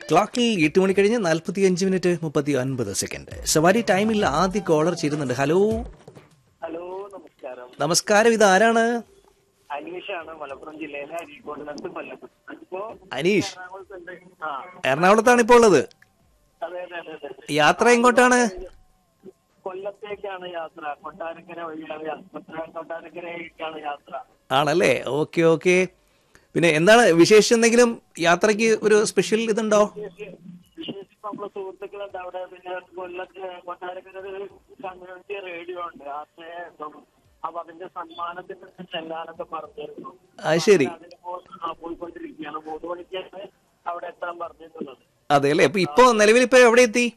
ക്ലോക്കിൽ എട്ട് മണി കഴിഞ്ഞ് നാൽപ്പത്തി അഞ്ച് മിനിറ്റ് മുപ്പത്തി ഒൻപത് സെക്കൻഡ് സവാരി ടൈമിൽ ആദ്യ കോളർ ചേരുന്നുണ്ട് ഹലോ ഹലോ നമസ്കാരം നമസ്കാരം ഇത് ആരാണ് അനീഷാണ് മലപ്പുറം ജില്ലയിലെ അരീക്കോടിനടുത്ത് കൊല്ലം അപ്പോ അനീഷ് എറണാകുളത്തുണ്ട് ആ എറണാകുളത്താണ് ഇപ്പോൾ ഉള്ളത് അതെ അതെ അതെ അതെ യാത്ര എങ്ങോട്ടാണ് കൊല്ലത്തേക്കാണ് യാത്ര കൊട്ടാരക്കര വഴിയാണ് യാത്ര കൊട്ടാരക്കരയ്ക്കാണ് യാത്ര ആണല്ലേ ഓക്കെ ഓക്കെ പിന്നെ എന്താണ് വിശേഷം എന്തെങ്കിലും യാത്രയ്ക്ക് ഒരു സ്പെഷ്യൽ ഇതുണ്ടോ വിശേഷിച്ച് നമ്മളെ സുഹൃത്തുക്കളുണ്ട് അവിടെ പിന്നെ കൊല്ലത്ത് കൊട്ടാരക്കര ഒരു കമ്മ്യൂണിറ്റി റേഡിയോ ഉണ്ട് ആശ്രയം അപ്പൊ അതിന്റെ സമ്മാനത്തിന് ചെല്ലാനൊക്കെ പറഞ്ഞിരുന്നു അത് ശരി അതിന് പോ- ആ, പോയിക്കൊണ്ടിരിക്കുകയാണ് മൂന്ന് മണിക്കാണ് അവിടെ എത്താൻ പറഞ്ഞിട്ടുള്ളത് അതെ അല്ലേ അപ്പൊ ഇപ്പോ നിലവിൽ ഇപ്പൊ എവിടെ എത്തി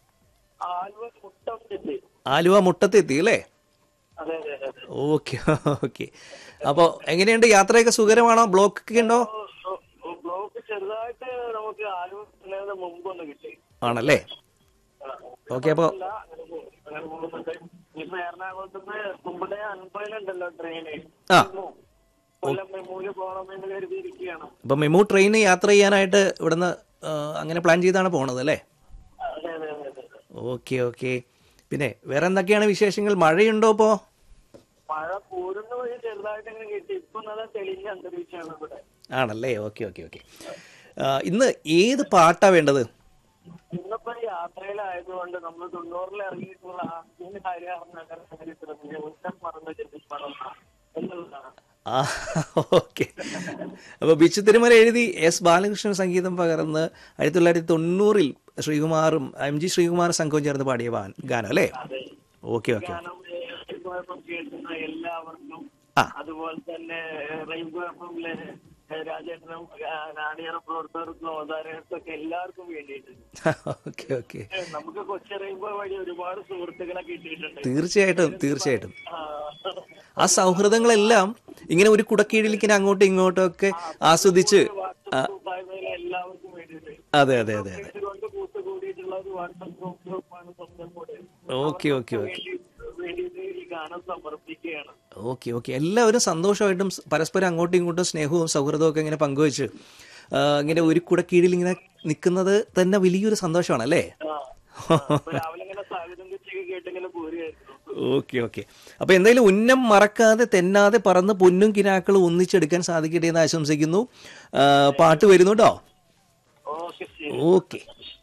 ആലുവ മുട്ടം എത്തി ആലുവ മുട്ടത്തെത്തി അല്ലേ അതെ അതെ അതെ അതെ ഓക്കെ ഓക്കെ അപ്പോൾ എങ്ങനെയുണ്ട് യാത്രയൊക്കെ സുഖകരമാണോ ബ്ലോക്ക് ഒക്കെ ഉണ്ടോ ബ്ലോക്ക് ചെറുതായിട്ട് നമുക്ക് ആലുവ എത്തുന്നതിന് മുമ്പ് ഒന്ന് കിട്ടി ആണല്ലേ ഓക്കെ അപ്പോൾ അല്ല അങ്ങനെ പോ- അങ്ങനെ പോകുന്നുണ്ട് ഇപ്പൊ എറണാകുളത്ത് നിന്ന് കുമ്പടെ അൻപതിലുണ്ടല്ലോ ട്രെയിന് ആ കൊല്ലം മെമ്മൂല് പോകണമെന്ന് കരുതിയിരിക്കുകയാണ് അപ്പം മെമു ട്രെയിൻ യാത്ര ചെയ്യാനായിട്ട് ഇവിടുന്ന് ആ, അങ്ങനെ പ്ലാൻ ചെയ്താണ് പോണത് അല്ലേ അതെ അതെ അതെ അതെ ഓക്കെ ഓക്കെ പിന്നെ വേറെ എന്തൊക്കെയാണ് വിശേഷങ്ങൾ മഴയുണ്ടോ ഇപ്പോ മഴ പോരുന്ന വഴി ചെറുതായിട്ട് അങ്ങനെ കിട്ടി ഇപ്പൊ നല്ല തെളിഞ്ഞ അന്തരീക്ഷമാണ് ഇവിടെ ആണല്ലേ ഓക്കെ ഓക്കെ ഓക്കെ ഇന്ന് ഏത് പാട്ടാ വേണ്ടത് ഇന്നിപ്പോ യാത്രയിലായതുകൊണ്ട് നമ്മൾ തൊണ്ണൂറിൽ ഇറങ്ങിയിട്ടുള്ള ആദ്യ കാര്യമാണ് ഉന്നം മറന്ന ജനിമറന്ന എന്നുള്ളതാണ് ആ ഓക്കെ അപ്പോൾ ബിച്ചു തിരുമല എഴുതി എസ് ബാലകൃഷ്ണൻ സംഗീതം പകർന്ന് ആയിരത്തി തൊള്ളായിരത്തി തൊണ്ണൂറിൽ ശ്രീകുമാറും എം ജി ശ്രീകുമാർ സംഘവും ചേർന്ന് പാടിയ വാൻ- ഗാനം അല്ലേ അതെ ഓക്കെ ഓക്കെ ഗാനം റെയിൻബോ കേൾക്കുന്ന എല്ലാവർക്കും ആ. അതുപോലെ തന്നെ റെയിൻബോ എഫിലെ രാജേട്ടനും നാണിയറ പ്രവർത്തകർക്കും അവതാരകർക്കും ഒക്കെ എല്ലാവർക്കും വേണ്ടിയിട്ട് ഓക്കെ ഓക്കെ നമുക്ക് കൊച്ചി റെയിൻബോ വഴി ഒരുപാട് സുഹൃത്തുക്കളെ കിട്ടിയിട്ടുണ്ട് തീർച്ചയായിട്ടും തീർച്ചയായിട്ടും ആ. ആ സൗഹൃദങ്ങളെല്ലാം ഇങ്ങനെ ഒരു കുടക്കീഴിലേക്ക് ഇങ്ങനെ അങ്ങോട്ടും ഇങ്ങോട്ടും ഒക്കെ ആസ്വദിച്ച് വാട്സപ്പ് കൂട്ടായ്മയിലെ എല്ലാവർക്കും വേണ്ടിയിട്ട് അതെ അതെ അതെ അതെ ഇതുകൊണ്ട് കൂട്ടുകൂടിയിട്ടുള്ള ഒരു വാട്സപ്പ് ഗ്രൂപ്പാണ് സ്വന്തം കൂടെ ഓക്കെ ഓക്കെ ഓക്കെ വേണ്ടിയിട്ട് ഈ ഗാനം സമർപ്പിക്കുകയാണ് ഓക്കെ ഓക്കെ എല്ലാവരും സന്തോഷമായിട്ടും സ് പരസ്പരം അങ്ങോട്ടും ഇങ്ങോട്ടും സ്നേഹവും സൗഹൃദവും ഒക്കെ ഇങ്ങനെ പങ്കുവെച്ച് ആ, ഇങ്ങനെ ഒരു കുട കീഴിൽ ഇങ്ങനെ നിൽക്കുന്നത് തന്നെ വലിയൊരു സന്തോഷമാണ് അല്ലേ ആ. അപ്പൊ രാവിലെ ഇങ്ങനെ സ്വാഗതം കുച്ചൊക്കെ കേട്ടിങ്ങനെ പോരുകയായിരുന്നു ഓക്കെ ഓക്കെ അപ്പൊ എന്തായാലും ഉന്നം മറക്കാതെ തെന്നാതെ പറന്ന് പൊന്നും കിനാക്കളും ഒന്നിച്ചെടുക്കാൻ സാധിക്കട്ടെ എന്ന് ആശംസിക്കുന്നു ആ, പാട്ട് വരുന്നു കേട്ടോ ഓക്കെ ശരി ഓക്കെ